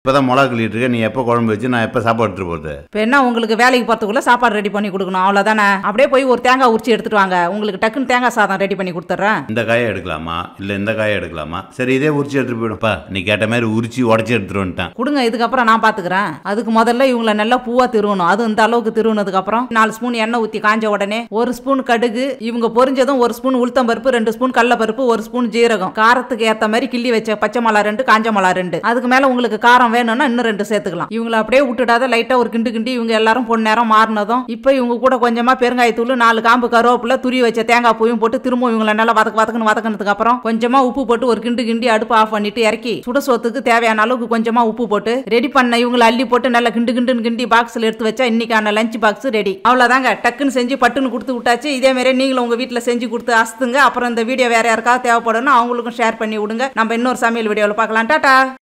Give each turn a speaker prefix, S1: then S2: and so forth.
S1: இப்பதான் மிளகா கிள்ளிட்டு இருக்க நீ எப்போ குழம்பு வச்சு நான் எப்போ சாப்பாடு எடுத்துட்டு போகிறது
S2: இப்போ என்ன உங்களுக்கு வேலைக்கு போகிறதுக்குள்ள சாப்பாடு ரெடி பண்ணி கொடுக்கணும் அவ்வளோதானே அப்படியே போய் ஒரு தேங்காய் உரிச்சு எடுத்துட்டு வாங்க உங்களுக்கு டக்குன்னு தேங்காய் சாதம் ரெடி பண்ணி கொடுத்துட்றேன்
S1: இந்த காயை எடுக்கலாமா இல்லை இந்த காயை எடுக்கலாமா சரி இதே உரிச்சு எடுத்துட்டு போயிடும்ப்பா நீ கேட்ட மாதிரி உரிச்சு உடச்சி எடுத்துட்டு வந்துட்டேன்
S2: கொடுங்க இதுக்கப்புறம் நான் பார்த்துக்கிறேன் அதுக்கு முதல்ல இவங்கள நல்லா பூவா திருவணும் அது இந்த அளவுக்கு திருவுனதுக்கு அப்புறம் நாலு ஸ்பூன் எண்ணெய் ஊற்றி காஞ்ச உடனே ஒரு ஸ்பூன் கடுகு இவங்க பொரிஞ்சதும் ஒரு ஸ்பூன் உளுத்தம் பருப்பு ரெண்டு ஸ்பூன் கடலப்பருப்பு ஒரு ஸ்பூன் ஜீரகம் காரத்துக்கு ஏற்ற மாதிரி கிள்ளி வச்ச பச்சை மிளகா ரெண்டு காஞ்ச மிளகா ரெண்டு அதுக்கு மேல உங்களுக்கு காரம் வேணும்னா இன்னும் ரெண்டு சேர்த்துக்கலாம் இவங்கள அப்படியே விட்டுடாத லைட்டா ஒரு கிண்டு கிண்டி இவங்க எல்லாரும் பொன் நேரம் மாறினதும் இப்போ இவங்க கூட கொஞ்சமா பெருங்காயத்தூள் நாலு காம்பு கருவேப்பிலை துரி வச்ச தேங்காய் பூயும் போட்டு திரும்ப இவங்கள நல்லா வதக்கு வதக்குன்னு வதக்கினதுக்கு அப்புறம் கொஞ்சமா உப்பு போட்டு ஒரு கிண்டு கிண்டி அடுப்பு ஆஃப் பண்ணிட்டு இறக்கி சுட சோத்துக்கு தேவையான அளவுக்கு கொஞ்சமா உப்பு போட்டு ரெடி பண்ண இவங்கள அள்ளி போட்டு நல்லா கிண்டு கிண்டுன்னு கிண்டி பாக்ஸ்ல எடுத்து வச்சா இன்னைக்கான லஞ்ச் பாக்ஸ் ரெடி அவ்வளவுதாங்க டக்குன்னு செஞ்சு பட்டுன்னு கொடுத்து விட்டாச்சு இதே மாதிரி நீங்களும் உங்க வீட்ல செஞ்சு கொடுத்து அசுத்துங்க அப்புறம் இந்த வீடியோ வேற யாருக்காவது தேவைப்படணும் அவங்களுக்கும் ஷேர் பண்ணி விடுங்க நம்ம இன்னொரு சமையல் வீடியோவில் பார்க்கலாம் டாடா